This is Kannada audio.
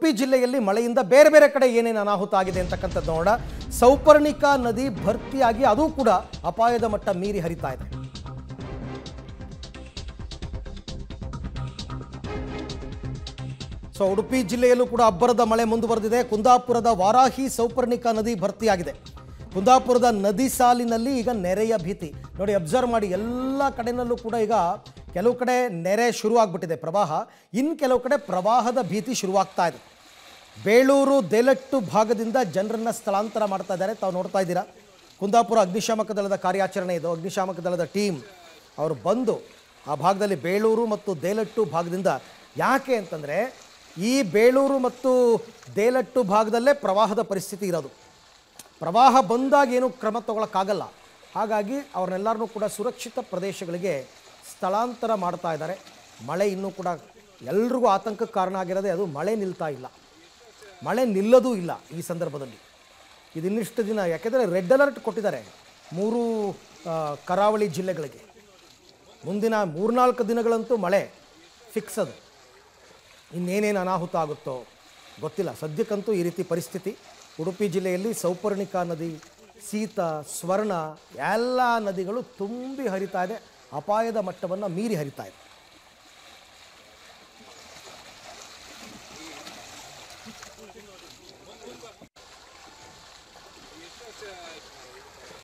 ಉಡುಪಿ ಜಿಲ್ಲೆಯಲ್ಲಿ ಮಳೆಯಿಂದ ಬೇರೆ ಬೇರೆ ಕಡೆ ಏನೇನು ಅನಾಹುತ ಆಗಿದೆ ಅಂತಕ್ಕಂಥದ್ದು ನೋಡೋಣ ಸೌಪರ್ಣಿಕಾ ನದಿ ಭರ್ತಿಯಾಗಿ ಅದು ಕೂಡ ಅಪಾಯದ ಮಟ್ಟ ಮೀರಿ ಹರಿತಾ ಇದೆ ಸೊ ಉಡುಪಿ ಜಿಲ್ಲೆಯಲ್ಲೂ ಕೂಡ ಅಬ್ಬರದ ಮಳೆ ಮುಂದುವರೆದಿದೆ ಕುಂದಾಪುರದ ವಾರಾಹಿ ಸೌಪರ್ಣಿಕಾ ನದಿ ಭರ್ತಿಯಾಗಿದೆ ಕುಂದಾಪುರದ ನದಿ ಸಾಲಿನಲ್ಲಿ ಈಗ ನೆರೆಯ ಭೀತಿ ನೋಡಿ ಅಬ್ಸರ್ವ್ ಮಾಡಿ ಎಲ್ಲ ಕಡೆನಲ್ಲೂ ಕೂಡ ಈಗ ಕೆಲವು ಕಡೆ ನೆರೆ ಶುರುವಾಗ್ಬಿಟ್ಟಿದೆ ಪ್ರವಾಹ ಇನ್ನು ಕೆಲವು ಕಡೆ ಪ್ರವಾಹದ ಭೀತಿ ಶುರುವಾಗ್ತಾ ಇದೆ ಬೇಳೂರು ದೇಲಟ್ಟು ಭಾಗದಿಂದ ಜನರನ್ನ ಸ್ಥಳಾಂತರ ಮಾಡ್ತಾ ಇದ್ದಾರೆ ತಾವು ನೋಡ್ತಾ ಇದ್ದೀರಾ ಕುಂದಾಪುರ ಅಗ್ನಿಶಾಮಕ ದಳದ ಕಾರ್ಯಾಚರಣೆ ಇದು ಅಗ್ನಿಶಾಮಕ ದಳದ ಟೀಮ್ ಅವರು ಬಂದು ಆ ಭಾಗದಲ್ಲಿ ಬೇಳೂರು ಮತ್ತು ದೇಲಟ್ಟು ಭಾಗದಿಂದ ಯಾಕೆ ಅಂತಂದರೆ ಈ ಬೇಳೂರು ಮತ್ತು ದೇಲಟ್ಟು ಭಾಗದಲ್ಲೇ ಪ್ರವಾಹದ ಪರಿಸ್ಥಿತಿ ಇರೋದು ಪ್ರವಾಹ ಬಂದಾಗ ಏನು ಕ್ರಮ ತಗೊಳಕ್ಕಾಗಲ್ಲ ಹಾಗಾಗಿ ಅವ್ರನ್ನೆಲ್ಲರನ್ನೂ ಕೂಡ ಸುರಕ್ಷಿತ ಪ್ರದೇಶಗಳಿಗೆ ಸ್ಥಳಾಂತರ ಮಾಡ್ತಾ ಇದ್ದಾರೆ ಮಳೆ ಇನ್ನೂ ಕೂಡ ಎಲ್ರಿಗೂ ಆತಂಕಕ್ಕೆ ಕಾರಣ ಆಗಿರೋದೇ ಅದು ಮಳೆ ನಿಲ್ತಾ ಇಲ್ಲ ಮಳೆ ನಿಲ್ಲೋದೂ ಇಲ್ಲ ಈ ಸಂದರ್ಭದಲ್ಲಿ ಇದು ಇನ್ನಿಷ್ಟು ದಿನ ಯಾಕೆಂದರೆ ರೆಡ್ ಅಲರ್ಟ್ ಕೊಟ್ಟಿದ್ದಾರೆ ಮೂರು ಆ, ಕರಾವಳಿ ಜಿಲ್ಲೆಗಳಿಗೆ ಮುಂದಿನ ಮೂರ್ನಾಲ್ಕು ದಿನಗಳಂತೂ ಮಳೆ ಫಿಕ್ಸ್ ಅದು ಇನ್ನೇನೇನು ಅನಾಹುತ ಆಗುತ್ತೋ ಗೊತ್ತಿಲ್ಲ ಸದ್ಯಕ್ಕಂತೂ ಈ ರೀತಿ ಪರಿಸ್ಥಿತಿ ಉಡುಪಿ ಜಿಲ್ಲೆಯಲ್ಲಿ ಸೌಪರ್ಣಿಕಾ ನದಿ ಸೀತ ಸ್ವರ್ಣ ಎಲ್ಲ ನದಿಗಳು ತುಂಬಿ ಹರಿತಾ ಇದೆ ಅಪಾಯದ ಮಟ್ಟವನ್ನು ಮೀರಿ ಹರಿತಾ ಇದೆ